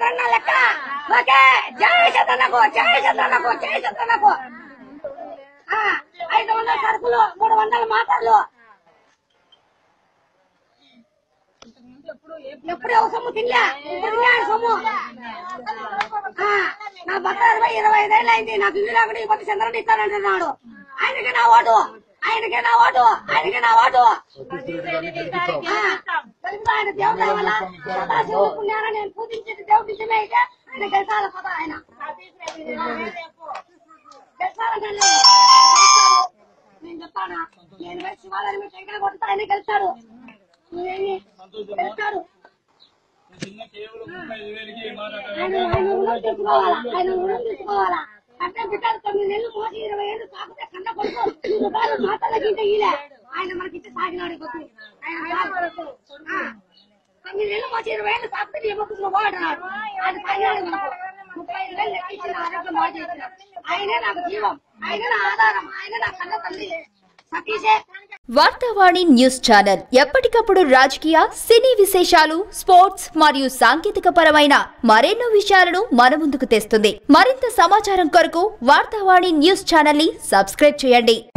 ఎవరన్నా లెక్క ఓకే జై చంద్రనకు జై చంద్రనకు జై చంద్రనకు ఆ, ఐదు వందల సరుకులు మూడు వందల మాటలు ఎప్పుడు ఎవరు సొమ్ము తినలే ఇప్పుడు తిన్నాడు సొమ్ము ఆ, నా భర్త ఇరవై ఇరవై ఐదేళ్ళు అయింది నాకు ఇల్లు లేకుండా ఈ పొద్దు చంద్రని ఇస్తానంటున్నాడు ఆయనకి నా ఓటు ఆయనకి నా ఓటు ఆయనకి నా ఓటు ఆ, తెలుగులో ఆయన దేవుడు వల్ల సదాశివుడు పుణ్యాన నేను పూజించేది దేవుడు నిజమే అయితే ఆయన గెలిచాల పద ఆయన గెలిచాలంటే నేను చెప్తానా నేను పోయి శివాలయం మీద టెంకాయ కొడతా ఆయన గెలిచాడు నువ్వేమి గెలిచాడు చిన్న కేవలం ముప్పై ఐదు వేలకి ఈ మాట ఆయన ఆయన రుణం తీసుకోవాలా ఆయన రుణం తీసుకోవాలా అంటే బిడ్డలు తొమ్మిది నెలలు మోసి ఇరవై ఏళ్ళు కాకపోతే కన్న కొడుకు ఈ రూపాయలు మాటల గింట ఈలే ఆయన మనకిచ్చి సాగినాడు కొద్ది ఆయన సాగు. ఆ. తొమ్మిది నెలలు మోసి ఇరవై ఏళ్ళు కాకపోతే నీ మొక్కులు వాడినాడు ఆయన సాగినాడు మనకు ముప్పై ఐదు వేలు లెక్కించిన ఆరోగ్యం బాగా చేసిన ఆయనే నాకు జీవం ఆయనే నా ఆధారం ఆయనే నా కన్న తల్లి సతీషే వార్తావాణి న్యూస్ ఛానల్ ఎప్పటికప్పుడు రాజకీయ సినీ విశేషాలు స్పోర్ట్స్ మరియు సాంకేతిక పరమైన మరెన్నో విషయాలను మన ముందుకు తెస్తుంది మరింత సమాచారం కొరకు వార్తావాణి న్యూస్ ఛానల్ ని సబ్స్క్రైబ్ చేయండి